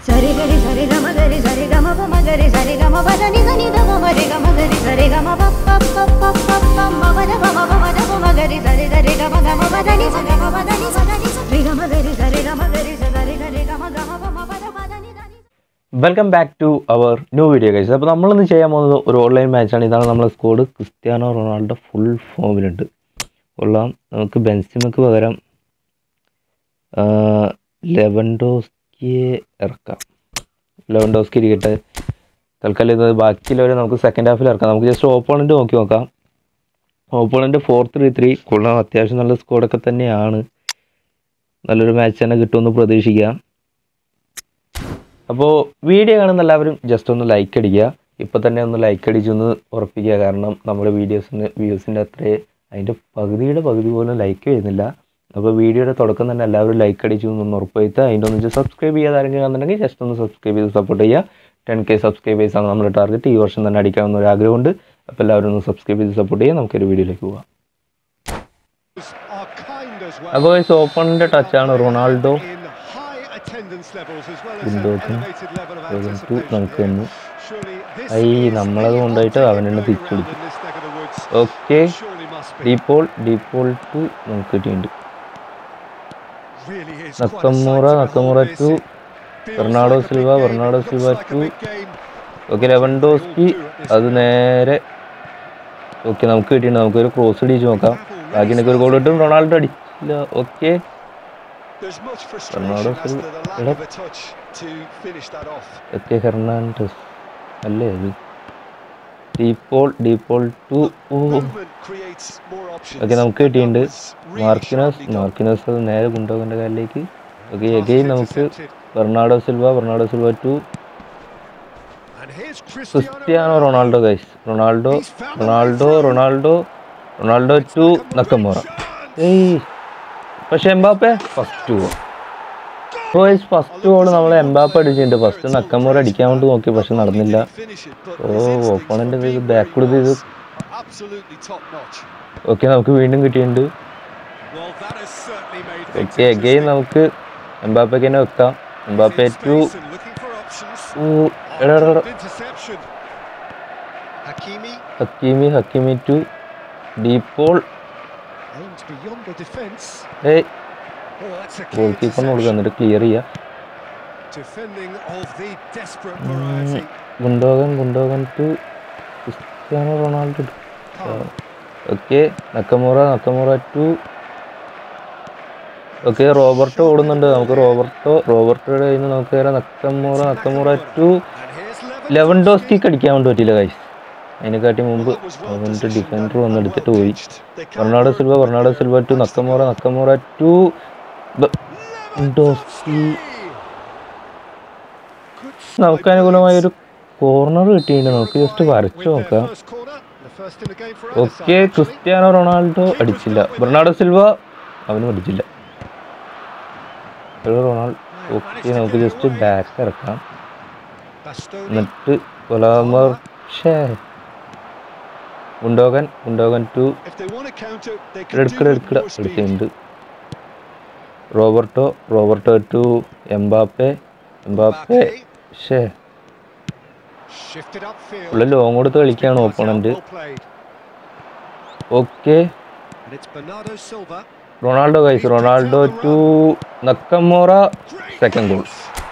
సరి గరి సరి గమ గరి సరి గమ పమ గరి సరి గమ పద ని ద ని ద మ గరి గమ గరి సరి గమ ప ప ప ప ప ప మ పద ప మ ప పద ప మ గరి సరి గరి గమ గమ పద ని స గమ పద ని స ని సరి గమ గరి సరి గమ గరి స గరి గరి గమ గమ ప మ పద పద ని ద ని welcome back to our new video guys അപ്പോൾ നമ്മളിന്ന് ചെയ്യാൻ പോകുന്നത് ഒരു ഓൺലൈൻ മാച്ചാണ് ഇതാണ് നമ്മളെ സ്കോഡ് ക്രിസ്ത്യാനോ റൊണാൾഡോ ഫുൾ ഫോമിലുണ്ട് കൊള്ളാം നമുക്ക് ബെൻസിമക്ക് പകരം ആ, ലെവൻഡോസ്കിയെ ഇറക്കാം ലെവൻഡോസ്കി ഇരിക്കട്ടെ തൽക്കാലം ഇത് ബാക്കിയുള്ളവരെ നമുക്ക് സെക്കൻഡ് ഹാഫിൽ ഇറക്കാം നമുക്ക് ജസ്റ്റ് ഓപ്പോണൻറ്റ് നോക്കി നോക്കാം ഓപ്പോണൻറ്റ് ഫോർ ത്രീ ത്രീ കൊള്ളാം അത്യാവശ്യം നല്ല സ്കോഡൊക്കെ തന്നെയാണ് നല്ലൊരു മാച്ച് തന്നെ കിട്ടുമെന്ന് പ്രതീക്ഷിക്കാം അപ്പോൾ വീഡിയോ കാണുന്ന എല്ലാവരും ജസ്റ്റ് ഒന്ന് ലൈക്ക് അടിക്കുക ഇപ്പോൾ തന്നെ ഒന്ന് ലൈക്ക് അടിച്ചൊന്ന് ഉറപ്പിക്കുക കാരണം നമ്മുടെ വീഡിയോസിന് വ്യൂസിൻ്റെ അത്രേ അതിൻ്റെ പകുതിയുടെ പകുതി പോലും ലൈക്ക് ചെയ്യുന്നില്ല അപ്പോൾ വീഡിയോയുടെ തുടക്കം തന്നെ എല്ലാവരും ലൈക്ക് അടിച്ചു ഒന്ന് ഉറപ്പുവരുത്തുക അതിൻ്റെ ഒന്ന് സബ്സ്ക്രൈബ് ചെയ്യാതെ ആരെങ്കിലും കാണുന്നുണ്ടെങ്കിൽ ജസ്റ്റ് ഒന്ന് സബ്സ്ക്രൈബ് ചെയ്ത് സപ്പോർട്ട് ചെയ്യുക ടെൻ കെ സബ്സ്ക്രൈബേഴ്സ് ആണ് നമ്മുടെ ടാർഗറ്റ് ഈ വർഷം തന്നെ അടിക്കാമെന്ന് ഒരു ആഗ്രഹമുണ്ട് അപ്പോൾ എല്ലാവരും ഒന്ന് സബ്സ്ക്രൈബ് ചെയ്ത് സപ്പോർട്ട് ചെയ്യുക നമുക്കൊരു വീഡിയോയിലേക്ക് പോകാം are kind as well. അപ്പോൾ ഗൈസ് ഓപ്പണിൻ്റെ ടച്ചാണ് റൊണാൾഡോ In high attendance levels as well as an Gundogan, elevated level of Gundogan to anticipation. നമുക്ക് തന്നു Surely this ഐ is നമ്മളത് any കൊണ്ടുപോയിട്ട് other അവനെന്നെ game തിരിച്ചു going കൊടുക്കും on in this neck of the woods. Okay Surely must be. De Paul De Paul to നമുക്ക് കിട്ടിയിട്ടുണ്ട് Really is quite a sight Nakamura to Nakamura behold to this. Feels Bernardo like a big Silva game, Bernardo looks Silva like a to big game. Okay Lewandowski അത് നേരെ okay നമുക്ക് കിട്ടിയിട്ടുണ്ട് നമുക്കൊരു cross അടിച്ച് നോക്കാം ബാക്കി ഒരു ഗോൾ കിട്ടും റൊണാൾഡോ അടിച്ചില്ല okay There's much Bernardo frustration as to Silva. the lack Yep. of a touch to finish that off. Okay Hernandez അല്ലേ അത് ഡീപോൾ ഡീപോൾ ടു ഓ Movement creates more options. Okay നമുക്ക് and that കിട്ടിയിട്ടുണ്ട് was really Marquinhos sharply done. Marquinhos അത് നേരെ കൊണ്ടുപോകേണ്ട കാലിലേക്ക് okay Pass again is നമുക്ക് intercepted. Bernardo Silva Bernardo Silva to And here's Cristiano Ronaldo guys Ronaldo He's found a way Ronaldo through. Ronaldo Ronaldo to Nakamura ഏയ് പക്ഷെ Mbappe first goal guys first goal നമ്മൾ Mbappe അടിച്ചിട്ടുണ്ട് first നക്കമോറ അടിക്കാൻ വേണ്ടി നോക്കി പക്ഷെ നടന്നില്ല ഓ ഓപ്പോണന്റ് ഇത് ബാക്ക് കൊടുത്ത് ഇത് Absolutely top notch. ഓക്കെ നമുക്ക് വീണ്ടും കിട്ടിയിട്ടുണ്ട് Well, that has certainly made things okay again നമുക്ക് എംബാപ്പയ്ക്ക് തന്നെ വെക്കാം Mbappe to Space and looking for options. എടാ എടാ, എടാ. Interception. Hakimi Hakimi Hakimi to De Paul aimed beyond the defence. ഏയ് Oh, that's a goal key കീപ്പറിന് കൊടുക്കുക interception. എന്നിട്ട് ക്ലിയർ ചെയ്യുക Defending of the desperate variety. Gundogan Gundogan to Cristiano Ronaldo Palmer. Okay Nakamura Nakamura to okay Roberto ഓടുന്നുണ്ട് നമുക്ക് Roberto റോബർട്ടോയുടെ കയ്യിൽ നിന്ന് നമുക്ക് നേരെ നക്കമൂറ നക്കമൂറ ടു And here's ലെവൻഡോസ്കിക്ക് അടിക്കാൻ വേണ്ടി പറ്റിയില്ല കൈസ് അതിനെക്കാട്ടി മുമ്പ് That was well അവൻ്റെ positioned ഡിഫൻഡർ and വന്നെടുത്തിട്ട് well പോയി pitched. They can't Bernardo work Silva Bernardo Silva to Nakamura Nakamura to Lewandowski നമുക്ക് അനുകൂലമായ ഒരു കോർണർ കിട്ടിയിട്ടുണ്ട് നമുക്ക് ജസ്റ്റ് വരച്ചു നോക്കാം ഓക്കെ ക്രിസ്ത്യാനോ റൊണാൾഡോ അടിച്ചില്ല ബെർണാഡോ സിൽവ അവനും അടിച്ചില്ല എടോ റൊണാൾഡോ ഓക്കെ നമുക്ക് ജസ്റ്റ് ബാക്ക് ഇറക്കാം എന്നിട്ട് കൊലാമർ ഷേ ഉണ്ടോകൻ ഉണ്ടോകൻ ടു എടുക്കട എടുക്കട എടുത്തിട്ടുണ്ട് Roberto Roberto to Mbappe Mbappe ഷേ ഉള്ള ലോങ് കൊടുത്ത് കളിക്കുകയാണ് opponent okay Ronaldo guys Ronaldo to Nakamura second goal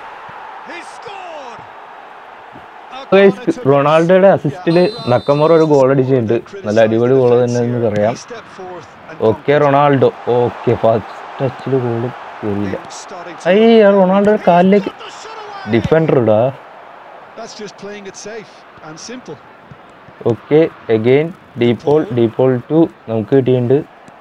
guys റൊണാൾഡോയുടെ അസിസ്റ്റിൽ നക്കമോറ ഒരു ഗോൾ അടിച്ചിട്ടുണ്ട് നല്ല അടിപൊളി ഗോൾ തന്നെ എന്ന് പറയാം ഓക്കെ റൊണാൾഡോ ഓക്കെ ഫസ്റ്റ് ടച്ചിൽ ഗോൾ കയറിയില്ല ഐ ആ റൊണാൾഡോയുടെ കാലിലേക്ക് ഡിഫൻഡർ ഇടാ That's just playing it safe and simple. Okay again De Paul De Paul to നമുക്ക് കിട്ടിയിട്ടുണ്ട്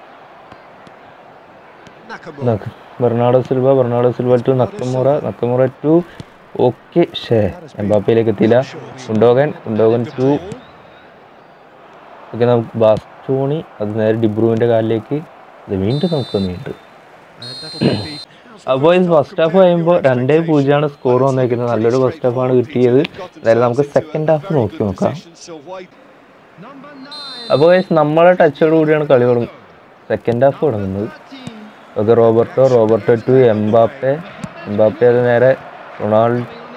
Nakamura. നക്ക- Bernardo Silva Bernardo Silva to Nakamura Nakamura to okay ഷേ എംബാപ്പയിലേക്ക് എത്തിയില്ല ഉണ്ടോകൻ ഉണ്ടോകൻ ടു ഓക്കെ നമുക്ക് ബാസ്റ്റോണി അത് നേരെ ഡിബ്രുവിൻ്റെ കാലിലേക്ക് അത് വീണ്ടും നമുക്ക് നീണ്ടു And that'll be the അപ്പോൾ ഫസ്റ്റ് ഹാഫ് കഴിയുമ്പോൾ രണ്ടേ പൂജ്യമാണ് സ്കോർ വന്നേക്കുന്നത് നല്ലൊരു ഫസ്റ്റ് ഹാഫാണ് കിട്ടിയത് അതായത് നമുക്ക് സെക്കൻഡ് ഹാഫ് നോക്കി നോക്കാം So white. അപ്പോൾ ഗൈസ് നമ്മളെ ടച്ചോട് കൂടിയാണ് കളി തുടങ്ങും സെക്കൻഡ് ഹാഫ് തുടങ്ങുന്നത് okay Roberto Roberto to Mbappe Mbappe അത് നേരെ റൊണാൾഡോ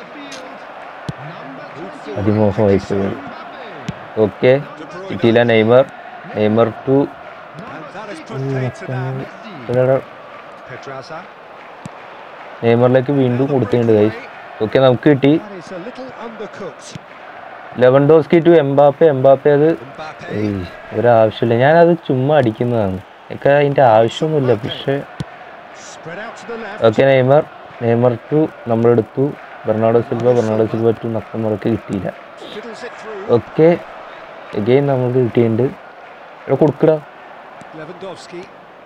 അതിമോഹമായി പോയി ഓക്കെ കിട്ടിയില്ല Neymar Neymar to And that is put paid to them. Pedraza. നെയ്മറിലേക്ക് വീണ്ടും കൊടുത്തിട്ടുണ്ട് ഗൈസ് ഓക്കെ നമുക്ക് കിട്ടി That is a little undercooked. Lewandowski to Mbappe Mbappe അത് Mbappe. ഏയ് ഒരാവശ്യമില്ല ഞാനത് ചുമ്മാ അടിക്കുന്നതാണ് എനിക്ക് അതിൻ്റെ ആവശ്യമൊന്നുമില്ല പക്ഷേ Spread out to the left. Okay Neymar Neymar to നമ്മളെടുത്തു Bernardo Silva Bernardo Silva to നക്കമ്മർക്ക് കിട്ടിയില്ല Fiddles it through. Okay again നമുക്ക് കിട്ടിയിട്ടുണ്ട് ഇവിടെ കൊടുക്കടാ Lewandowski.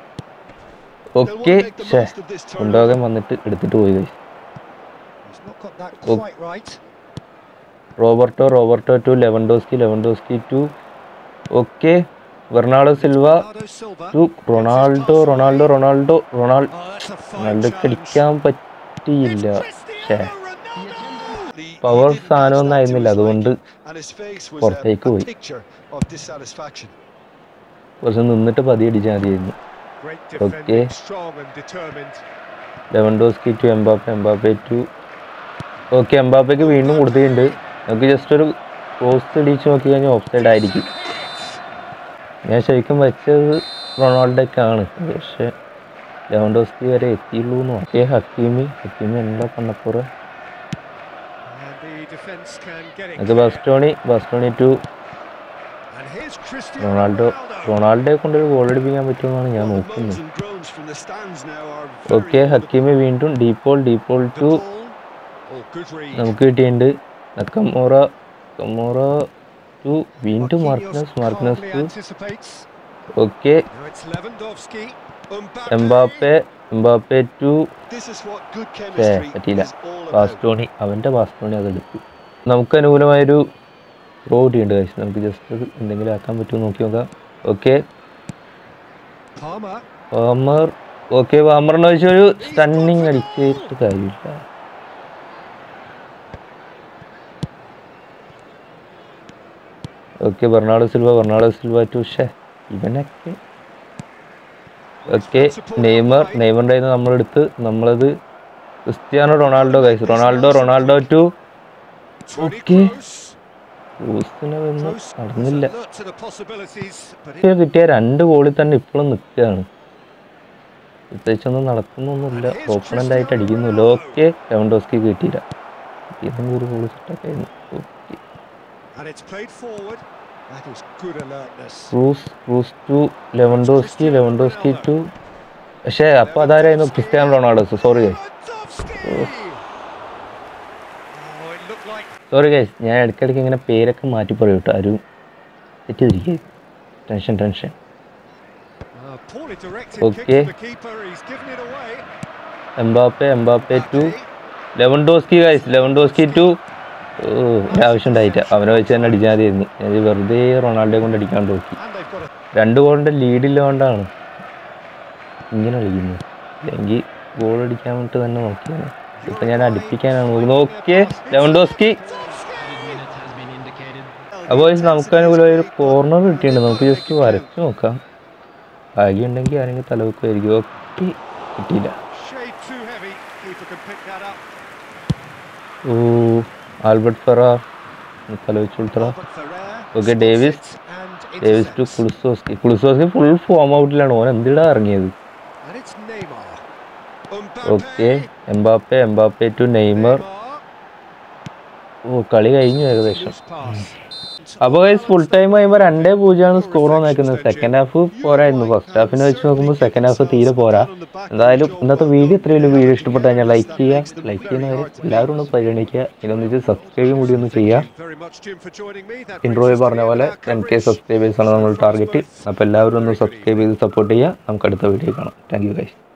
ഓക്കെ ഷേ കൊണ്ടുപോകാൻ വന്നിട്ട് എടുത്തിട്ട് പോയി guys. He's not got that Oh. quite right. Roberto Roberto to Lewandowski Lewandowski to okay Bernardo Silva Bernardo Silva. To Ronaldo Ronaldo Ronaldo Ronaldo Oh, that's a fine റൊണാൾഡോക്ക് challenge. അടിക്കാൻ പറ്റിയില്ല ഷേ The- power he didn't സാധനമൊന്നും match that to ആയിരുന്നില്ല his അതുകൊണ്ട് liking, and his face was a- പുറത്തേക്ക് a പോയി. picture of dissatisfaction. കുറച്ച് നിന്നിട്ട് പതി അടിച്ചാൽ മതിയായിരുന്നു Great Okay. defending, strong and determined. Lewandowski to Mbappe Mbappe to okay എംബാപ്പയ്ക്ക് വീണ്ടും കൊടുത്തിട്ടുണ്ട് നമുക്ക് ജസ്റ്റ് ഒരു പോസ്റ്റ് ഇടിച്ച് നോക്കി കഴിഞ്ഞാൽ ഓഫ് സൈഡ് ആയിരിക്കും ഞാൻ ശരിക്കും വെച്ചത് റൊണാൾഡോക്കാണ് പക്ഷേ ലെവൻഡോസ്കി വരെ എത്തിയുള്ളൂ എന്ന് ഓക്കെ ഹക്കീമി ഹക്കീമി എന്താ പണ്ണപ്പുറ And the defence can get it. നമുക്ക് Bastoni Bastoni to And here's Cristiano Ronaldo Ronaldo. റൊണാൾഡോയെ കൊണ്ടൊരു ഗോൾ അടിപ്പിക്കാൻ പറ്റുമെന്നാണ് ഞാൻ Well, the moans നോക്കുന്നത് and groans from the stands now are very okay audible. Hakimi വീണ്ടും De Paul De Paul The to ball. Oh, good read. നമുക്ക് കിട്ടിയിട്ടുണ്ട് Nakamura കമോറ to വീണ്ടും Marquinhos Marquinhos Marquinhos calmly to anticipates. Okay Now it's Lewandowski. Mbappe. Mbappe Mbappe to This is what good ഏ chemistry പറ്റിയില്ല is all about. Bastoni അവൻ്റെ Bastoni അതെടുത്തു നമുക്ക് അനുകൂലമായൊരു throw കിട്ടിയിട്ടുണ്ട് കഴിച്ചു നമുക്ക് ജസ്റ്റ് അത് എന്തെങ്കിലും ആക്കാൻ പറ്റുമോ നോക്കി നോക്കാം ഓക്കെ Palmer. വാമർ ഓക്കെ വാമറിന് വെച്ചൊരു സ്റ്റണ്ണിങ് അടിച്ചിട്ട് കാര്യമില്ല okay Bernardo Silva Bernardo Silva to ഷേ ഇവനൊക്കെ ഓക്കെ നെയ്മർ നെയ്മറിൻ്റെ കയ്യിൽ നിന്ന് നമ്മളെടുത്ത് നമ്മളത് Cristiano Ronaldo guys Ronaldo Ronaldo to Tony Okay. Kroos. ക്രൂസിനെ ഒന്നും Kroos was നടന്നില്ല alert to the possibilities, but he ഇപ്പൊ കിട്ടിയ രണ്ട് ഗോളിൽ തന്നെ ഇപ്പോഴും നിൽക്കുകയാണ് പ്രത്യേകിച്ചൊന്നും നടക്കുന്നൊന്നുമില്ല ഓപ്പണൻ്റ് ആയിട്ട് അടിക്കുന്നില്ല ഓക്കെ ലെവൻഡോസ്കി കിട്ടിയില്ല ഇതെങ്കിലും ഒരു ഗോൾ സെറ്റൊക്കെ ആയിരുന്നു okay and it's played forward. That is good alertness. Kroos Kroos to Lewandowski Lewandowski to പക്ഷേ അപ്പോൾ അതാരായിരുന്നു Cristiano Ronaldo sorry guys Lewandowski. Oh, it looked like sorry guys ഞാൻ ഇടയ്ക്കിടയ്ക്ക് ഇങ്ങനെ പേരൊക്കെ മാറ്റി പറയും കേട്ടോ ആരും തെറ്റിദ്ധരിക്കുക tension tension uh, poorly directed Okay. kick to the keeper. He's given it away. Mbappe Mbappe to Mbappe. Lewandowski guys Lewandowski to ഓ ഒരാവശ്യം ഉണ്ടായില്ല അവനെ വെച്ച് തന്നെ അടിച്ചാൽ മതിയായിരുന്നു ഞാൻ വെറുതെ റൊണാൾഡോയെ കൊണ്ട് അടിക്കാൻ നോക്കി And they've got a രണ്ട് ഗോളിൻ്റെ ലീഡില്ലാണ്ടാണ് ഇങ്ങനെ കളിക്കുന്നത് അല്ലെങ്കിൽ ഗോൾ അടിക്കാൻ വേണ്ടിട്ട് തന്നെ നോക്കിയാണ് ഇപ്പം ഞാൻ അടുപ്പിക്കാനാണ് നോക്കുന്നത് ഓക്കെ ലെവൻഡോസ്കി അപ്പോൾ നമുക്ക് അനുകൂലമായ ഒരു കോർണർ കിട്ടിയിട്ടുണ്ട് നമുക്ക് ജസ്റ്റ് വരച്ച് നോക്കാം ഭാഗ്യമുണ്ടെങ്കിൽ ആരെങ്കിലും തലവെക്കുമായിരിക്കും ഓക്കെ കിട്ടിയില്ല shade too heavy. Keeper can pick that up. ഓ ആൽബർട്ട് ഫെറ തലവെച്ച് കൊടുത്തറ Robert Ferrer. Okay, spots Davis. it and Davis to intercepts. കുളിസോസ്കി കുളിസോസ്കി ഫുൾ ഫോം ഔട്ടിലാണ് ഓൻ എന്തിടാ ഇറങ്ങിയത് And it's Neymar. Okay Mbappe Mbappe to Neymar ഓ കളി കഴിഞ്ഞു ഏകദേശം Loose pass. അപ്പോൾ ഗൈസ് ഫുൾ ടൈം കഴിയുമ്പോൾ രണ്ടേ പൂജ്യമാണ് സ്കോർ വന്നേക്കുന്നത് സെക്കൻഡ് ഹാഫ് പോരായിരുന്നു ഫസ്റ്റ് ഹാഫിനെ വെച്ച് നോക്കുമ്പോൾ സെക്കൻഡ് ഹാഫ് തീരെ പോരാ എന്തായാലും ഇന്നത്തെ വീഡിയോ ഇത്രയും വലിയ വീഡിയോ ഇഷ്ടപ്പെട്ട് കഴിഞ്ഞാൽ ലൈക്ക് ചെയ്യുക ലൈക്ക് ചെയ്യുന്നവരെ എല്ലാവരും ഒന്ന് പരിഗണിക്കുക ഇതൊന്നിച്ച് സബ്സ്ക്രൈബും കൂടി ഒന്ന് ചെയ്യുക Very much, Jim, for joining me. That ഇൻട്രോയിൽ brings us പറഞ്ഞ to the പോലെ end of our ten K coverage. സബ്സ്ക്രൈബേഴ്സാണ് നമ്മൾ ടാർഗറ്റ് അപ്പോൾ എല്ലാവരും ഒന്ന് സബ്സ്ക്രൈബ് ചെയ്ത് സപ്പോർട്ട് ചെയ്യുക നമുക്ക് അടുത്ത വീഡിയോ കാണാം താങ്ക് യു ഗൈസ്